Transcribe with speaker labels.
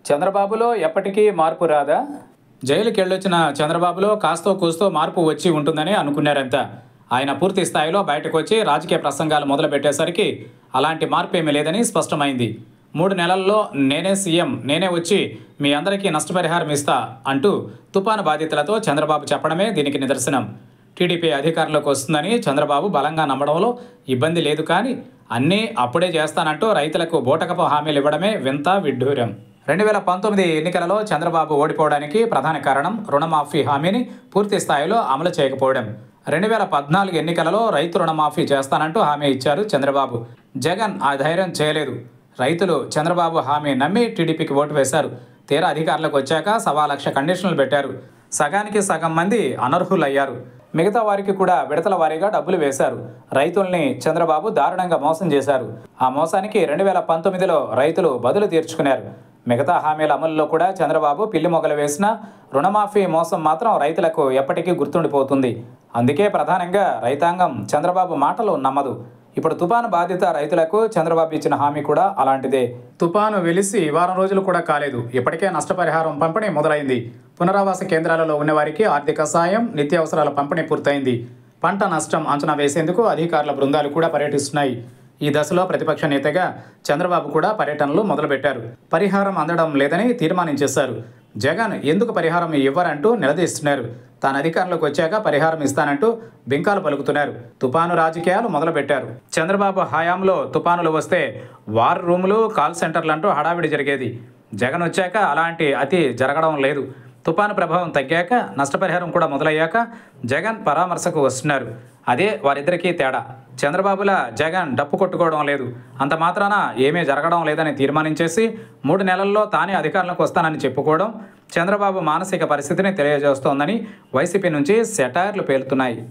Speaker 1: చంద్రబాబులో ఎప్పటికీ మార్పు రాదా జైలుకి వెళ్ళొచ్చిన చంద్రబాబులో కాస్తో కూస్తో మార్పు వచ్చి ఉంటుందని అనుకున్నారంతా ఆయన పూర్తి స్థాయిలో బయటకు వచ్చి రాజకీయ ప్రసంగాలు మొదలు పెట్టేసరికి అలాంటి మార్పు ఏమీ లేదని స్పష్టమైంది మూడు నెలల్లో నేనే సీఎం నేనే వచ్చి మీ అందరికీ నష్టపరిహారం ఇస్తా అంటూ తుపాను బాధితులతో చంద్రబాబు చెప్పడమే దీనికి నిదర్శనం టీడీపీ అధికారంలోకి వస్తుందని చంద్రబాబు బలంగా నమ్మడంలో ఇబ్బంది లేదు కానీ అన్నీ అప్పుడే చేస్తానంటూ రైతులకు బూటకపు హామీలు ఇవ్వడమే వింత విడ్డూరం రెండు వేల పంతొమ్మిది ఎన్నికలలో చంద్రబాబు ఓడిపోవడానికి ప్రధాన కారణం రుణమాఫీ హామీని పూర్తి స్థాయిలో అమలు చేయకపోవడం రెండు వేల పద్నాలుగు ఎన్నికలలో రైతు రుణమాఫీ చేస్తానంటూ హామీ ఇచ్చారు చంద్రబాబు జగన్ ఆ ధైర్యం చేయలేదు రైతులు చంద్రబాబు హామీ నమ్మి టీడీపీకి ఓటు వేశారు తీరా అధికారంలోకి వచ్చాక సవా లక్ష కండిషన్లు పెట్టారు సగానికి సగం మంది అనర్హులయ్యారు మిగతా వారికి కూడా విడతల వారీగా డబ్బులు వేశారు రైతుల్ని చంద్రబాబు దారుణంగా మోసం చేశారు ఆ మోసానికి రెండు వేల పంతొమ్మిదిలో రైతులు బదులు తీర్చుకున్నారు మిగతా హామీల అమలులో కూడా చంద్రబాబు పిల్లి మొగలు వేసిన రుణమాఫీ మోసం మాత్రం రైతులకు ఎప్పటికీ గుర్తుండిపోతుంది అందుకే ప్రధానంగా రైతాంగం చంద్రబాబు మాటలు నమ్మదు ఇప్పుడు తుపాను బాధిత రైతులకు చంద్రబాబు ఇచ్చిన హామీ కూడా అలాంటిదే తుపాను వెలిసి వారం రోజులు కూడా కాలేదు ఇప్పటికే నష్టపరిహారం పంపిణీ మొదలైంది పునరావాస కేంద్రాలలో ఉన్నవారికి ఆర్థిక సాయం నిత్యావసరాల పంపిణీ పూర్తయింది పంట నష్టం అంచనా వేసేందుకు అధికారుల బృందాలు కూడా పర్యటిస్తున్నాయి ఈ దశలో ప్రతిపక్ష నేతగా చంద్రబాబు కూడా పర్యటనలు మొదలుపెట్టారు పరిహారం అందడం లేదని తీర్మానించేశారు జగన్ ఎందుకు పరిహారం ఇవ్వరంటూ నిలదీస్తున్నారు తాను అధికారంలోకి వచ్చాక పరిహారం ఇస్తానంటూ బింకాలు పలుకుతున్నారు తుపాను రాజకీయాలు మొదలుపెట్టారు చంద్రబాబు హయాంలో తుపానులు వస్తే వార్ రూములు కాల్ సెంటర్లు అంటూ హడావిడి జరిగేది జగన్ వచ్చాక అలాంటి అతి జరగడం లేదు తుపాను ప్రభావం తగ్గాక నష్టపరిహారం కూడా మొదలయ్యాక జగన్ పరామర్శకు వస్తున్నారు అదే వారిద్దరికీ తేడా చంద్రబాబుల జగన్ డప్పు కొట్టుకోవడం లేదు అంత మాత్రాన ఏమీ జరగడం లేదని తీర్మానించేసి మూడు నెలల్లో తానే అధికారంలోకి వస్తానని చెప్పుకోవడం చంద్రబాబు మానసిక పరిస్థితిని తెలియజేస్తోందని వైసీపీ నుంచి సెటైర్లు పేలుతున్నాయి